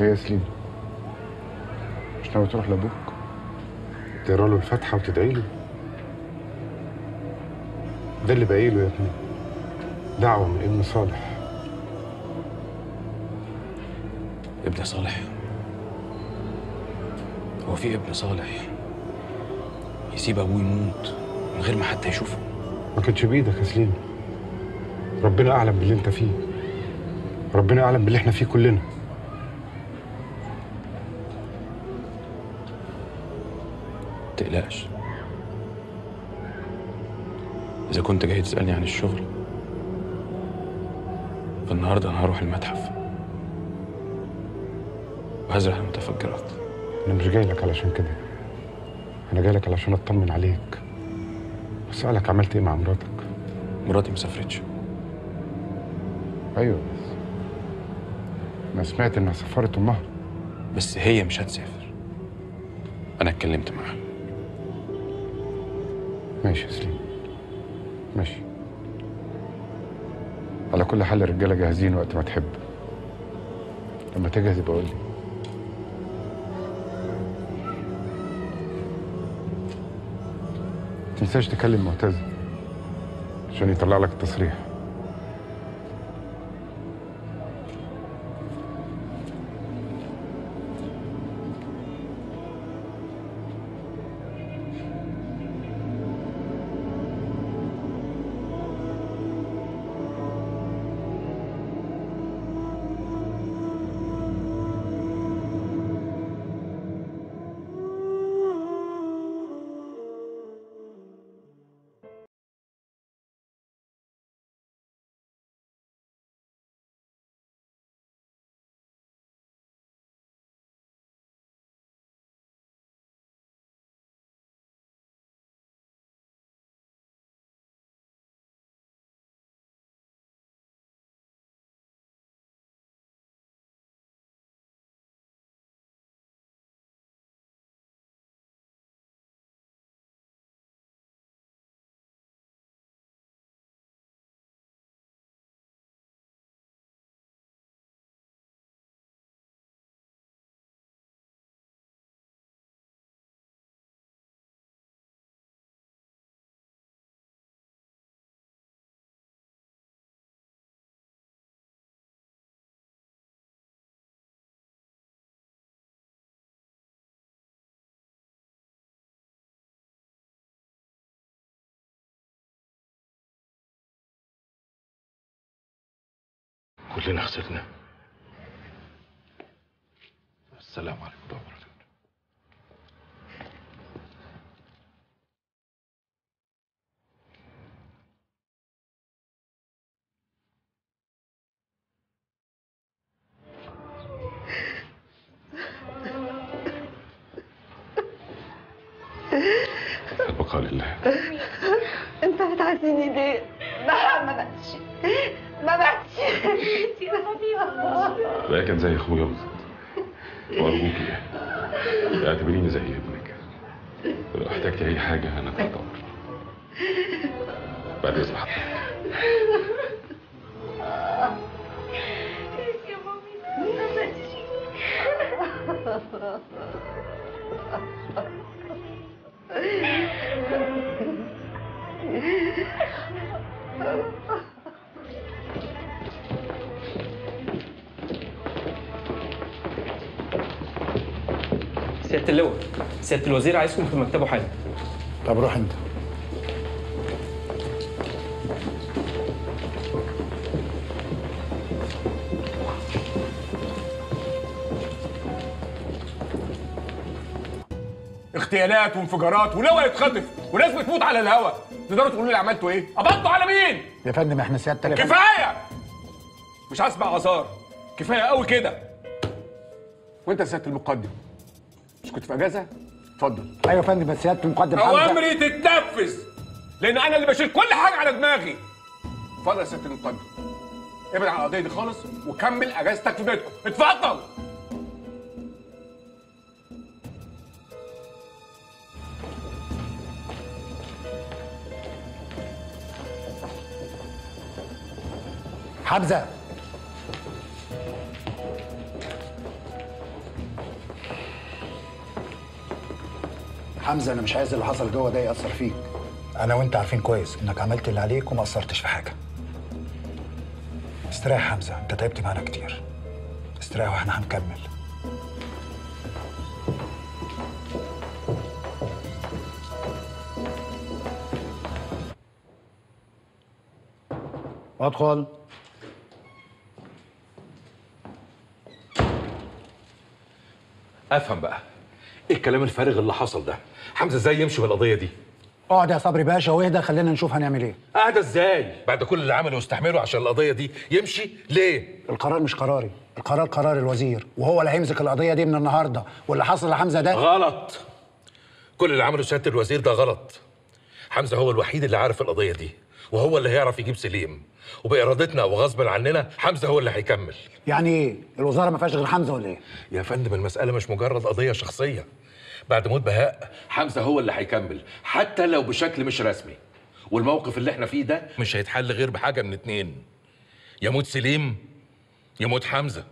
ايه يا سليم مش ناوي تروح لابوك تقرا له الفاتحه وتدعي له ده اللي باقي له يا ابني دعوه من ابن صالح ابن صالح هو في ابن صالح يسيب ابوه يموت من غير ما حتى يشوفه ما كانش بايدك يا سليم ربنا اعلم باللي انت فيه ربنا اعلم باللي احنا فيه كلنا تقلقش إذا كنت جاي تسألني عن الشغل فالنهاردة أنا هروح المتحف وهزرع المتفجرات انا مش جاي لك علشان كده انا جاي لك علشان اطمن عليك اسالك عملت ايه مع مراتك مراتي ما سافرتش ايوه بس انا سمعت انها سفرت امها بس هي مش هتسافر أنا اتكلمت معاها ماشي يا سليم ماشي على كل حال الرجاله جاهزين وقت ما تحب لما تجهز يبقى قول لي تنساش تكلم معتز عشان يطلع لك التصريح كلنا خسرنا السلام عليكم ورحمة الله وبركاته البقاء لله انت بتعزيني ليه؟ لا ما ماتش ما ماتش يا حبيبي لا كان زي اخويا بالظبط وارجوكي اعتبريني زي ابنك ولو احتجتي اي حاجه انا تحت امرك بعد اذن حضرتك يا مامي ما ماتش سيادة اللواء سيادة الوزير عايزكم في مكتبه حالا طب روح انت اغتيالات وانفجارات ولواء يتخطف وناس بتموت على الهوا تقدروا تقولوا لي عملتوا ايه؟ قبضتوا على مين؟ يا فندم احنا سيادتك يا فندم. كفايه مش هسمع اثار كفايه قوي كده وانت يا سياده المقدم مش كنت في اجازه؟ اتفضل ايوه يا فندم بس سياده المقدم حمزه اوامري تتنفذ لان انا اللي بشيل كل حاجه على دماغي اتفضل يا سياده المقدم ابعد عن القضيه دي خالص وكمل اجازتك في بيتكم اتفضل حمزه حمزه انا مش عايز اللي حصل جوه ده ياثر فيك انا وانت عارفين كويس انك عملت اللي عليك وما قصرتش في حاجه استريح يا حمزه انت تعبت معانا كتير استريح واحنا هنكمل ادخل افهم بقى ايه الكلام الفارغ اللي حصل ده حمزه ازاي يمشي بالقضيه دي اقعد يا صبري باشا واهدى خلينا نشوف هنعمل ايه قاعده ازاي بعد كل اللي عمله واستحمله عشان القضيه دي يمشي ليه القرار مش قراري القرار قرار الوزير وهو اللي هيمسك القضيه دي من النهارده واللي حصل لحمزه ده غلط كل اللي عمله سياده الوزير ده غلط حمزه هو الوحيد اللي عارف القضيه دي وهو اللي هيعرف يجيب سليم وبارادتنا وغصب عننا حمزه هو اللي هيكمل يعني ايه الوزاره ما فيهاش غير حمزه ولا ايه يا فندم المساله مش مجرد قضيه شخصيه بعد موت بهاء حمزه هو اللي هيكمل حتى لو بشكل مش رسمي والموقف اللي احنا فيه ده مش هيتحل غير بحاجه من اتنين يموت سليم يموت حمزه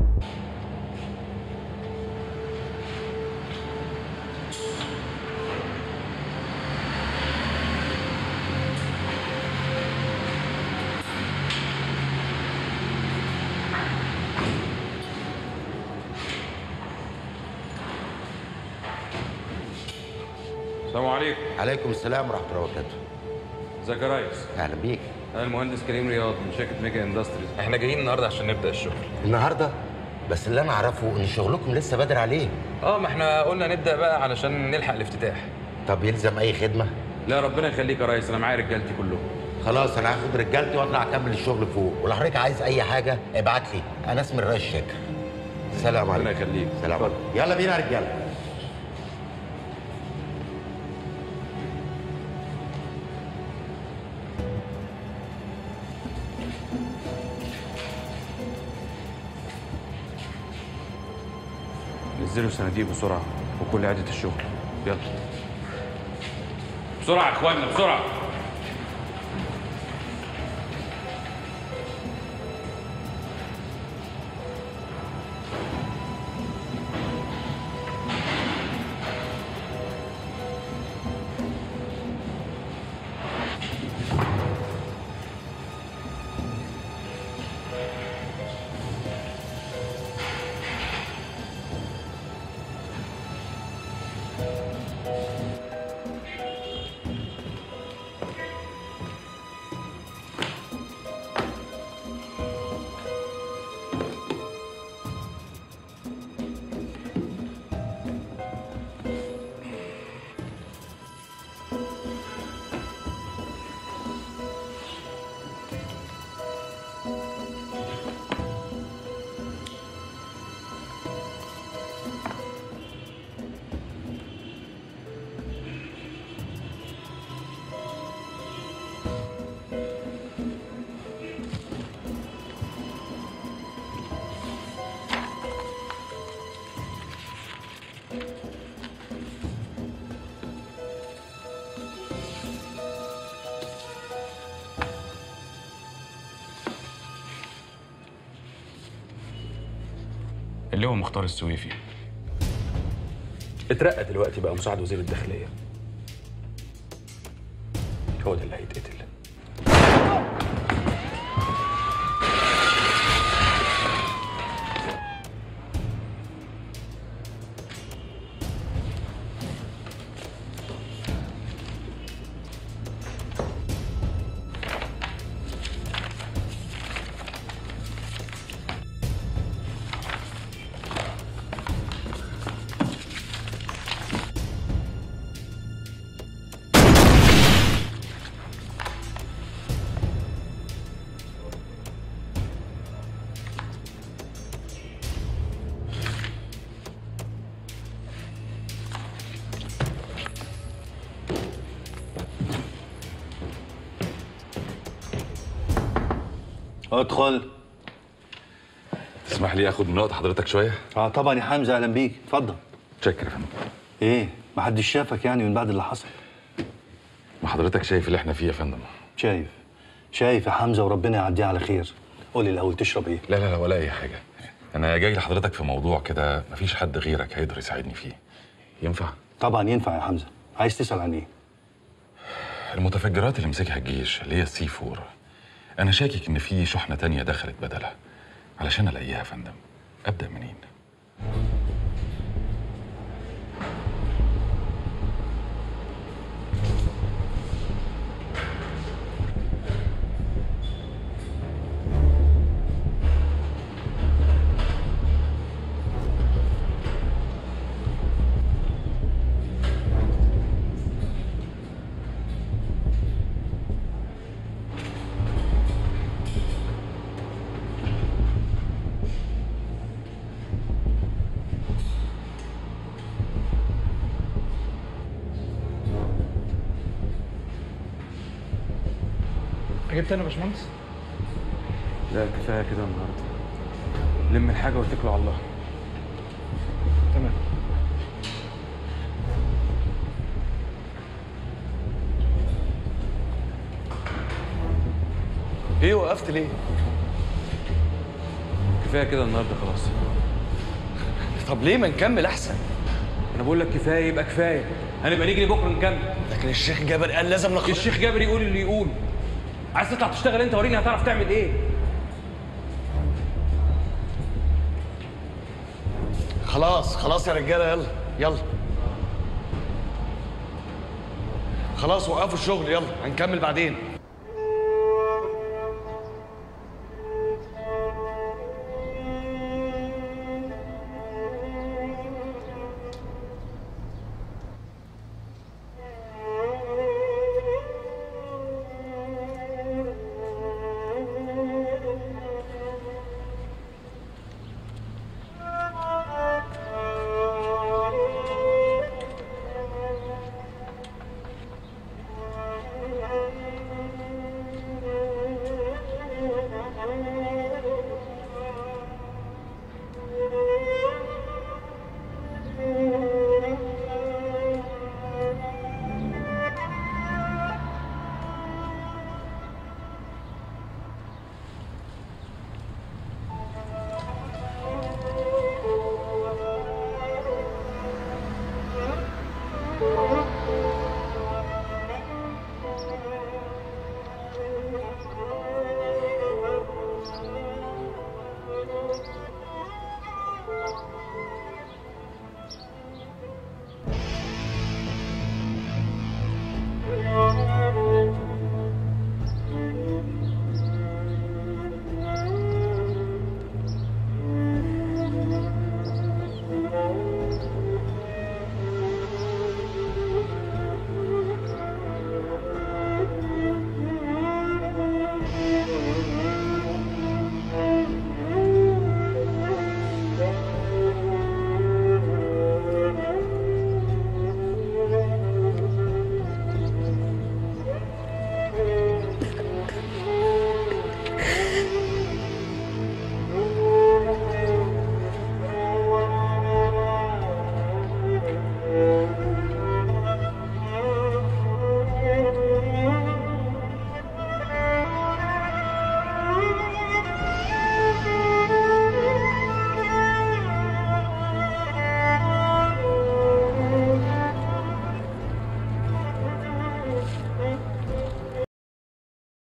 السلام عليكم عليكم السلام ورحمه الله وبركاته ازيك يا ريس اهلا بيك انا المهندس كريم رياض من شركه ميجا اندستريز احنا جايين النهارده عشان نبدا الشغل النهارده بس اللي انا اعرفه ان شغلكم لسه بدري عليه اه ما احنا قلنا نبدا بقى علشان نلحق الافتتاح طب يلزم اي خدمه لا ربنا يخليك يا ريس انا معايا رجالتي كلهم خلاص انا هاخد رجالتي واطلع اكمل الشغل فوق ولو حضرتك عايز اي حاجه ابعت لي انا اسمي الرئيس شاكر سلام عليكم ربنا يخليك. سلام عليكم يلا بينا يا رجاله نزلوا الصناديق بسرعه وكل عده الشغل يلا بسرعه يا اخوانا بسرعه اللي هو مختار السويفي اترقى دلوقتي بقى مساعد وزير الداخليه هو ده اللي هيتقتل ادخل تسمح لي اخد من وقت حضرتك شويه اه طبعا يا حمزه اهلا بيك اتفضل شكرا يا فندم ايه ما حدش شافك يعني من بعد اللي حصل ما حضرتك شايف اللي احنا فيه يا فندم شايف شايف يا حمزه وربنا يعديها على خير قول لي الاول تشرب ايه لا لا لا ولا اي حاجه انا جاي لحضرتك في موضوع كده مفيش حد غيرك هيقدر يساعدني فيه ينفع طبعا ينفع يا حمزه عايز تسال عن ايه المتفجرات اللي مسكها الجيش اللي هي السي 4 انا شاكك ان في شحنه تانية دخلت بدلها علشان الاقيها يا فندم ابدا منين جبت انا يا باشمهندس لا كفايه كده النهارده لم الحاجه واتكلوا على الله تمام ايه وقفت ليه؟ كفايه كده النهارده خلاص طب ليه ما نكمل احسن؟ انا بقول لك كفايه يبقى كفايه هنبقى نيجي بكره نكمل لكن الشيخ جابر قال لازم نخرج الشيخ جابر يقول اللي يقول عايز تطلع تشتغل انت وريني هتعرف تعمل ايه خلاص خلاص يا رجاله يلا يلا خلاص وقفوا الشغل يلا هنكمل بعدين